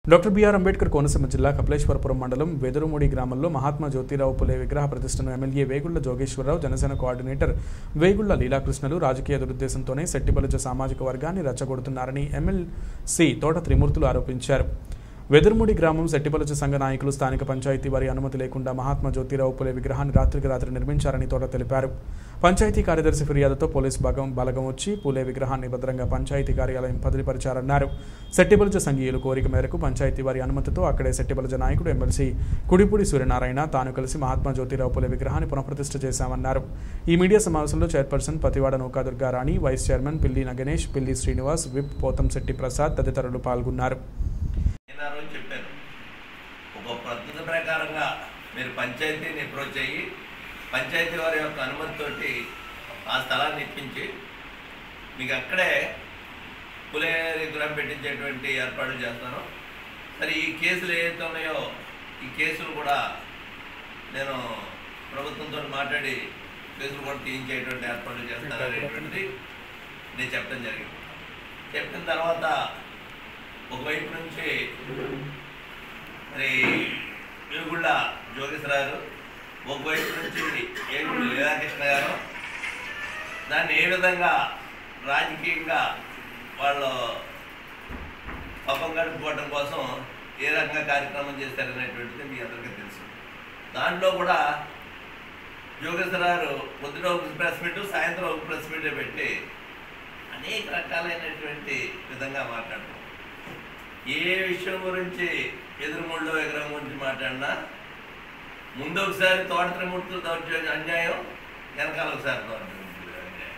Doctor BR Ambedkar Konaseema జిల్లా కపిలేశ్వరపురం మండలం వెదురుమూడి గ్రామంలో మహాత్మా జ్యోతిరావు పులే విగ్రహ ప్రతిష్టను ఎమ్మెల్యే వేగుళ్ల జోగేశ్వరరావు జనసేన కోఆర్డినేటర్ వేగుళ్ల లీలాకృష్ణలు రాజకీయ దురుద్దేశంతోనే శెట్టిబలుజ సామాజిక వర్గాన్ని రెచ్చగొడుతున్నారని ఎమ్మెల్సీ తోట త్రిమూర్తులు ఆరోపించారు వెదురుముడి గ్రామం శెట్టిపలచ సంఘ నాయకులు స్థానిక పంచాయతీ వారి అనుమతి లేకుండా మహాత్మా జ్యోతిరావు పులే విగ్రహాన్ని రాత్రికి రాత్రి నిర్మించారని తోట తెలిపారు పంచాయతీ కార్యదర్శి ఫిర్యాదుతో పోలీసు భాగం బలగం వచ్చి పూలే విగ్రహాన్ని భద్రంగా పంచాయతీ కార్యాలయం బదిలీపరిచారన్నారు శెట్టిబలజ సంఘీయులు కోరిక మేరకు పంచాయతీ వారి అనుమతితో అక్కడే శెట్టిబలజ నాయకుడు ఎమ్మెల్సీ కుడిపూడి సూర్యనారాయణ తాను కలిసి మహాత్మా జ్యోతిరావు పులే విగ్రహాన్ని పునఃప్రతిష్ఠ చేశామన్నారు ఈ మీడియా సమావేశంలో chairperson Pativada Naukadurga Rani vice chairman Pilli నగణేష్ పిల్లి శ్రీనివాస్ విప్ పోతంశెట్టి ప్రసాద్ తదితరులు పాల్గొన్నారు నేను ఆ రోజు చెప్పాను ఒక పద్ధతి ప్రకారంగా మీరు పంచాయతీని అప్రోచ్ అయ్యి పంచాయతీ వారి యొక్క అనుమతితోటి ఆ స్థలాన్ని ఇప్పించి మీకు అక్కడే పులే విగ్రహం పెట్టించేటువంటి ఏర్పాట్లు చేస్తాను సరే ఈ కేసులు ఏవైతే ఉన్నాయో ఈ కేసులు కూడా నేను ప్రభుత్వంతో మాట్లాడి కేసులు కూడా తీయించేటువంటి ఏర్పాట్లు చేస్తాను అనేటువంటిది నేను చెప్పడం జరిగింది చెప్పిన తర్వాత ఒకవైపు నుంచి మరి వెలుగుళ్ళ జోగేశ్వరరావు ఒకవైపు నుంచి ఏడుగుడు లీలాకృష్ణ గారు దాన్ని ఏ విధంగా రాజకీయంగా వాళ్ళు పబ్బం గడుపుకోవడం కోసం ఏ రకంగా కార్యక్రమం చేశారనేటువంటిది మీ అందరికీ తెలుసు దాంట్లో కూడా జోగేశ్వరరావు పొద్దున ఒక ప్రెస్ మీట్ సాయంత్రం ఒక ప్రెస్ మీట్ పెట్టి అనేక రకాలైనటువంటి విధంగా మాట్లాడతాం ఏ విషయం గురించి ఎదురుముళ్ళో విగ్రహం గురించి మాట్లాడినా ముందు ఒకసారి తోట త్రిమూర్తులు దౌర్జన్యం అన్యాయం వెనకాల ఒకసారి తోట త్రిమూర్తులు అన్యాయం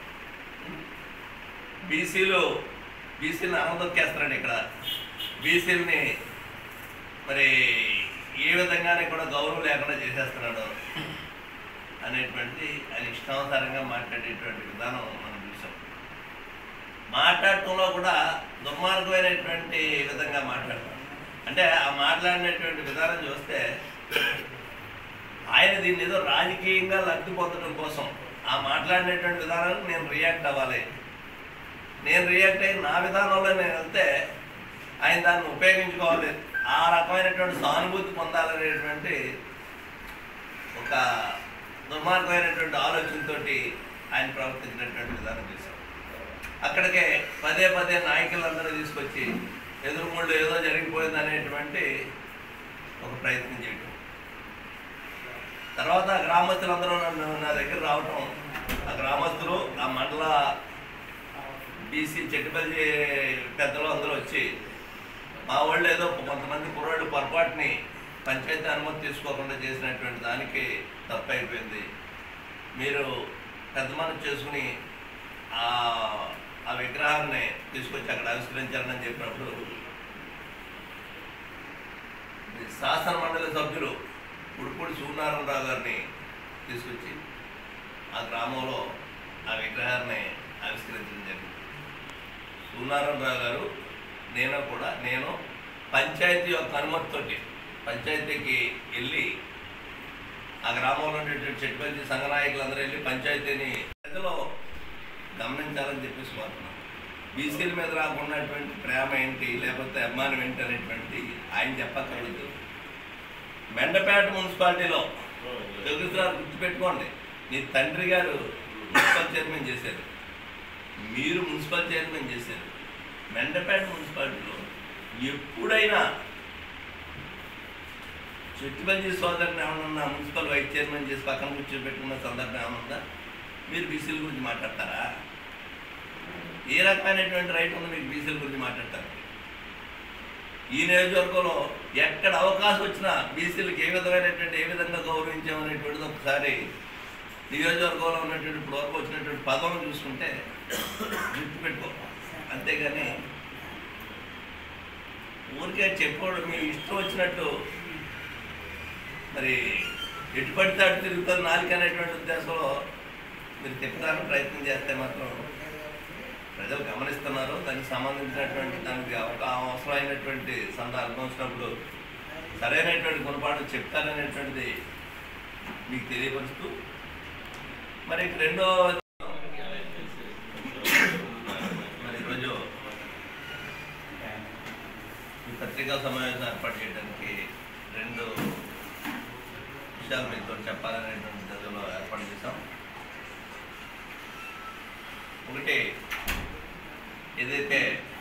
బీసీలు బీసీలను అనదొక్కేస్తున్నాడు ఇక్కడ బీసీలని మరి ఏ విధంగానే కూడా గౌరవం లేకుండా చేసేస్తున్నాడు అనేటువంటి ఆయన ఇష్టానుసారంగా మాట్లాడేటువంటి విధానం మనం చూసాం మాట్లాడటంలో కూడా దుర్మార్గమైనటువంటి విధంగా మాట్లాడతాం అంటే ఆ మాట్లాడినటువంటి విధానం చూస్తే ఆయన దీన్ని ఏదో రాజకీయంగా లబ్ధి పొందడం కోసం ఆ మాట్లాడినటువంటి విధానానికి నేను రియాక్ట్ అవ్వాలి నేను రియాక్ట్ అయ్యి నా విధానంలో నేను వెళ్తే ఆయన దాన్ని ఉపయోగించుకోవాలి ఆ రకమైనటువంటి సానుభూతి పొందాలనేటువంటి ఒక దుర్మార్గమైనటువంటి ఆలోచనతోటి ఆయన ప్రవర్తించినటువంటి విధానం చేశాం అక్కడికే పదే పదే నాయకులందరూ తీసుకొచ్చి ఎదురుముళ్ళు ఏదో జరిగిపోయింది అనేటువంటి ఒక ప్రయత్నం చేయటం తర్వాత గ్రామస్తులందరూ నన్ను నా దగ్గర రావటం ఆ గ్రామస్తులు ఆ మండల బీసీ చెట్టుపల్లి పెద్దలు అందరూ వచ్చి మా వాళ్ళు ఏదో కొంతమంది కుర్రాళ్ళు పొరపాటుని పంచాయతీ అనుమతి తీసుకోకుండా చేసినటువంటి దానికి తప్పు అయిపోయింది మీరు పెద్ద మనసు చేసుకుని ఆ ఆ విగ్రహాన్ని తీసుకొచ్చి అక్కడ ఆవిష్కరించాలని చెప్పినప్పుడు శాసన మండలి సభ్యులు ఉడుపూడి సూర్యనారాయణరావు గారిని తీసుకొచ్చి ఆ గ్రామంలో ఆ విగ్రహాన్ని ఆవిష్కరించడం జరిగింది సూర్యనారాయణరావు గారు నేను కూడా నేను పంచాయతీ యొక్క అనుమతితోటి పంచాయతీకి వెళ్ళి ఆ గ్రామంలో ఉండేటువంటి చెట్టుపల్లి సంఘ నాయకులందరూ వెళ్ళి పంచాయతీని ప్రజలు గమనించాలని చెప్పేసి కోరుతున్నాను బీసీల మీద రాకున్నటువంటి ప్రేమ ఏంటి లేకపోతే అభిమానం ఏంటి అనేటువంటి ఆయన చెప్పక్కర్లేదు మెండపేట మున్సిపాలిటీలో తెలుగుసారి గుర్తుపెట్టుకోండి నీ తండ్రి గారు మున్సిపల్ చైర్మన్ చేశారు మీరు మున్సిపల్ చైర్మన్ చేశారు మెండపేట మున్సిపాలిటీలో ఎప్పుడైనా చుట్టుపల్లి సోదరుని ఏమన్నా మున్సిపల్ వైస్ చైర్మన్ చేసి పక్కన కూర్చోబెట్టుకున్న సందర్భం ఏమన్నా ఉందా మీరు బీసీల గురించి మాట్లాడతారా ఏ రకమైనటువంటి రైట్ ఉంది మీకు బీసీల గురించి మాట్లాడతారు ఈ నియోజకవర్గంలో ఎక్కడ అవకాశం వచ్చినా బీసీలకు ఏ విధమైనటువంటి ఏ విధంగా గౌరవించామనేటువంటిది ఒకసారి నియోజకవర్గంలో ఉన్నటువంటి ఇప్పుడు వరకు వచ్చినటువంటి పదవులను చూసుకుంటే గుర్తుపెట్టుకో అంతేగాని ఊరికే చెప్పడం మీ ఇష్టం వచ్చినట్టు మరి ఎటు పడితే అటు తిరుగుతుంది నాలుగు అనేటువంటి ఉద్దేశంలో మీరు తిప్పడానికి ప్రయత్నం చేస్తే మాత్రం ప్రజలు గమనిస్తున్నారు దానికి సంబంధించినటువంటి దానికి ఒక అవసరమైనటువంటి సందర్భం వచ్చినప్పుడు సరైనటువంటి గుణపాఠం చెప్తారనేటువంటిది మీకు తెలియపరుస్తూ మరి రెండో మరి ఈరోజు ఈ పత్రిక పత్రికా సమావేశం ఏర్పాటు చేయడానికి రెండు విషయాలు మీతో చెప్పాలనేటువంటి దశలో ఏర్పాటు చేశాం ఒకటి ఏదైతే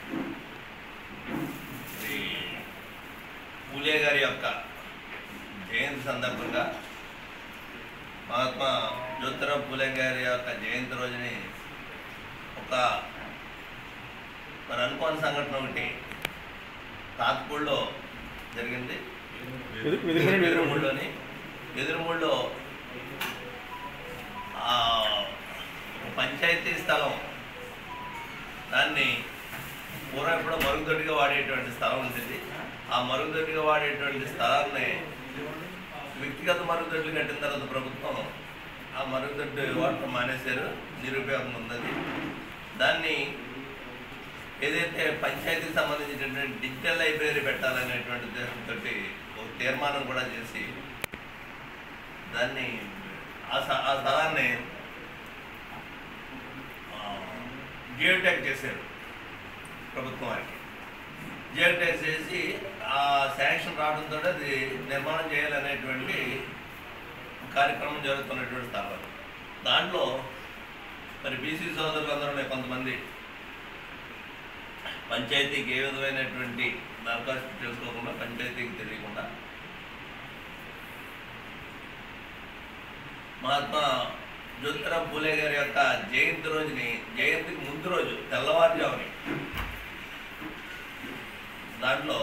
ఈ పూలే గారి యొక్క జయంతి సందర్భంగా మహాత్మా జ్యోతిరావు పూలే గారి యొక్క జయంతి రోజుని ఒక మరి అనుకోని సంఘటన ఒకటి తాత్పూర్లో జరిగింది ఎదురుమూడులోని ఎదురుమూడులో ఆ, ఒక పంచాయతీ స్థలం దాన్ని పూర్వం ఎప్పుడో మరుగుదొడ్డిగా వాడేటువంటి స్థలం ఉంటుంది ఆ మరుగుదొడ్డిగా వాడేటువంటి స్థలాన్ని వ్యక్తిగత మరుగుదొడ్లు కట్టిన తర్వాత ప్రభుత్వం ఆ మరుగుదొడ్డి వాడటం మానేశారు నిరుపయోగం ఉన్నది దాన్ని ఏదైతే పంచాయతీకి సంబంధించినటువంటి డిజిటల్ లైబ్రరీ పెట్టాలనేటువంటి ఉద్దేశంతో ఒక తీర్మానం కూడా చేసి దాన్ని ఆ స- ఆ స్థలాన్ని జియోటెక్ చేశారు ప్రభుత్వం వారికి జియోటెక్ చేసి ఆ శాంక్షన్ రావడంతో అది నిర్మాణం చేయాలనేటువంటి కార్యక్రమం జరుగుతున్నటువంటి స్థలం దాంట్లో మరి బీసీ సోదరులందరూ కొంతమంది పంచాయతీకి ఏ విధమైనటువంటి దరఖాస్తు చేసుకోకుండా పంచాయతీకి తెలియకుండా మహాత్మా జ్యోతిరావు పూలే గారి యొక్క జయంతి రోజుని జయంతికి ముందు రోజు తెల్లవారుజాముని దాంట్లో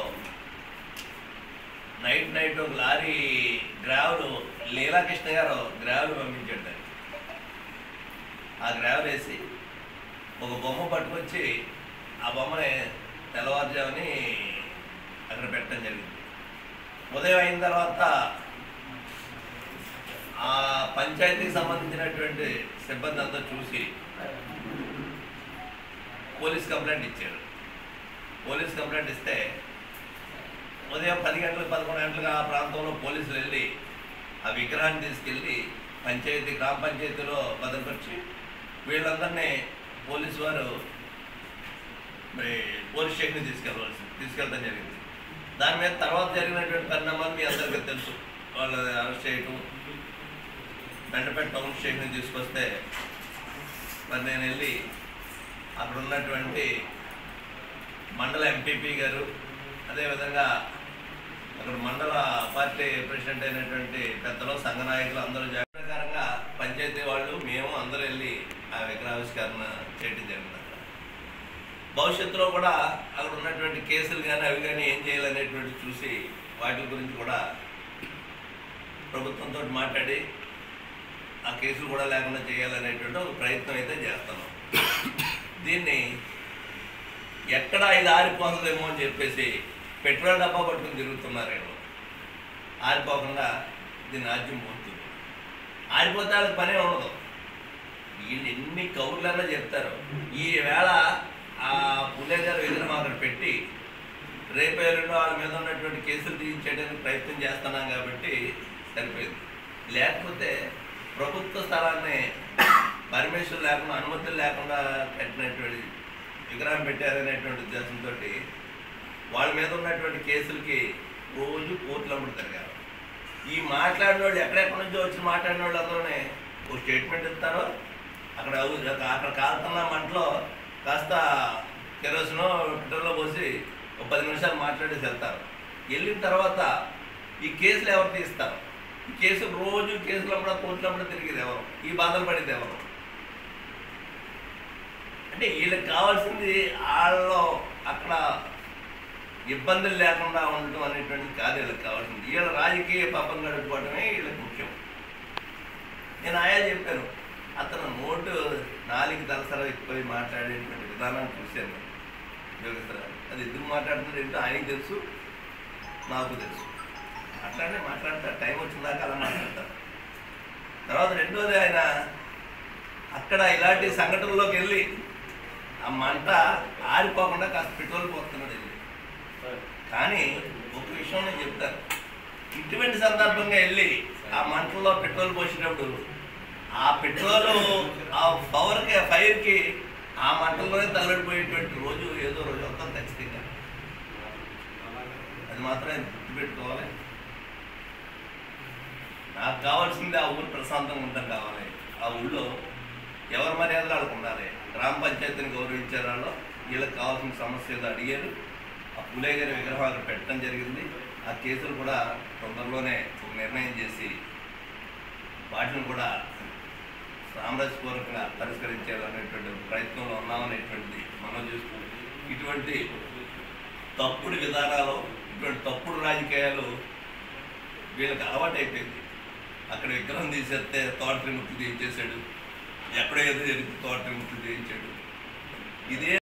నైట్ నైట్ ఒక lorry gravel Leelakrishna garu gravel పంపించాడు దాన్ని. ఆ గ్రావెల్ వేసి ఒక బొమ్మ పట్టుకొచ్చి ఆ బొమ్మని తెల్లవారుజాముని అక్కడ పెట్టడం జరిగింది ఉదయం అయిన తర్వాత ఆ పంచాయతీకి సంబంధించినటువంటి సిబ్బంది అంతా చూసి పోలీస్ కంప్లైంట్ ఇచ్చారు పోలీస్ కంప్లైంట్ ఇస్తే ఉదయం పది గంటలకు పదకొండు గంటలకు ఆ ప్రాంతంలో పోలీసులు వెళ్ళి ఆ విగ్రహాన్ని తీసుకెళ్ళి పంచాయతీ గ్రామ పంచాయతీలో భద్రపరిచి వీళ్ళందరినీ పోలీసు వారు మరి పోలీస్ స్టేషన్కి తీసుకెళ్ళవలసి తీసుకెళ్ళడం జరిగింది దాని మీద తర్వాత జరిగినటువంటి పరిణామాలు మీ అందరికీ తెలుసు వాళ్ళు అరెస్ట్ చేయటం దండపేట టౌన్ స్టేషన్ తీసుకొస్తే మరి నేను వెళ్ళి అక్కడ ఉన్నటువంటి మండల ఎంపీపీ గారు అదేవిధంగా అక్కడ మండల పార్టీ ప్రెసిడెంట్ అయినటువంటి పెద్దలు సంఘ నాయకులు అందరూ జాగ్రత్త ప్రకారంగా పంచాయతీ వాళ్ళు మేము అందరూ వెళ్ళి ఆ విగ్రహావిష్కరణ చేయడం జరిగింది అక్కడ. భవిష్యత్తులో కూడా అక్కడ ఉన్నటువంటి కేసులు కానీ అవి కానీ ఏం చేయాలనేటువంటి చూసి వాటి గురించి కూడా ప్రభుత్వంతో మాట్లాడి ఆ కేసులు కూడా లేకుండా చేయాలనేటువంటి ఒక ప్రయత్నం అయితే చేస్తున్నాం దీన్ని ఎక్కడ ఇది ఆరిపోతుందేమో అని చెప్పేసి పెట్రోల్ డబ్బా పట్టుకుని తిరుగుతున్నారేమో ఆరిపోకుండా దీన్ని ఆజ్యం పోతుంది ఆరిపోతే వాళ్ళకి పనే ఉండదు వీళ్ళు ఎన్ని కౌర్లన్నా చెప్తారు ఈ వేళ ఆ పుల్లే గారి విగ్రహం అక్కడ పెట్టి రేపు ఎల్లుండో వాళ్ళ మీద ఉన్నటువంటి కేసులు తీయించేయడానికి ప్రయత్నం చేస్తున్నాం కాబట్టి సరిపోయింది లేకపోతే ప్రభుత్వ స్థలాన్ని పర్మిషన్ లేకుండా అనుమతులు లేకుండా కట్టినటువంటి విగ్రహం పెట్టారనేటువంటి ఉద్దేశంతో వాళ్ళ మీద ఉన్నటువంటి కేసులకి రోజు కోర్టులు అమ్ముడు తిరగారు ఈ మాట్లాడిన వాళ్ళు ఎక్కడెక్కడి నుంచో వచ్చి మాట్లాడిన వాళ్ళు అందరూనే ఒక స్టేట్మెంట్ ఇస్తారు అక్కడ అవు- అక్కడ కాలుతున్న మంటలో కాస్త కెరోసినో పెట్రోల్లో పోసి ఒక పది నిమిషాలు మాట్లాడేసి వెళ్తారు వెళ్ళిన తర్వాత ఈ కేసులు ఎవరు తీస్తారు ఈ కేసు రోజు కేసులు అప్పుడు కోర్టులు అప్పుడు తిరిగేది ఎవరు ఈ బాధలు పడేది ఎవరు అంటే వీళ్ళకి కావాల్సింది వాళ్ళలో అక్కడ ఇబ్బందులు లేకుండా ఉండటం అనేటువంటిది కాదు వీళ్ళకి కావాల్సింది వీళ్ళ రాజకీయ పాపం గడుపుకోవడమే వీళ్ళకి ముఖ్యం నేను ఆయా చెప్పాను అతను నోటు నాలుగు తలసర ఎక్కువ మాట్లాడేటువంటి విధానం చూశాను యోగేశ్వర అది ఎందుకు మాట్లాడుతున్నాడు ఏంటో ఆయనకి తెలుసు నాకు తెలుసు అట్లానే మాట్లాడతారు టైం వచ్చిందాక అలా మాట్లాడతారు తర్వాత రెండోది ఆయన అక్కడ ఇలాంటి సంఘటనలోకి వెళ్ళి ఆ మంట ఆరిపోకుండా కాస్త పెట్రోల్ పోతున్నాడు వెళ్ళి కానీ ఒక విషయం నేను చెప్తాను ఇటువంటి సందర్భంగా వెళ్ళి ఆ మంటల్లో పెట్రోల్ పోసినప్పుడు ఆ పెట్రోల్ ఆ పవర్కి ఫైర్కి ఆ మంటల్లోనే తగలడిపోయేటువంటి రోజు ఏదో రోజు వస్తాం ఖచ్చితంగా అది మాత్రం ఆయన గుర్తుపెట్టుకోవాలి నాకు కావాల్సింది ఆ ఊరు ప్రశాంతంగా ఉండడం కావాలి ఆ ఊళ్ళో ఎవరి మర్యాదలు వాళ్ళకు ఉండాలి గ్రామ పంచాయతీని గౌరవించే వాళ్ళు వీళ్ళకి కావాల్సిన సమస్యలు అడిగారు ఆ పులే గారి విగ్రహాలు పెట్టడం జరిగింది ఆ కేసులు కూడా తొందరలోనే ఒక నిర్ణయం చేసి వాటిని కూడా సామ్రాజ్యపూర్వకంగా పరిష్కరించాలనేటువంటి ప్రయత్నంలో ఉన్నామనేటువంటిది మనం చూస్తూ ఇటువంటి తప్పుడు విధానాలు ఇటువంటి తప్పుడు రాజకీయాలు వీళ్ళకి అలవాటైపోయింది అక్కడ విగ్రహం తీసేస్తే తోటరి ముక్తి తీయించేశాడు ఎక్కడో ఏదో జరిగితే తోటరి ముక్తి తీయించాడు ఇదే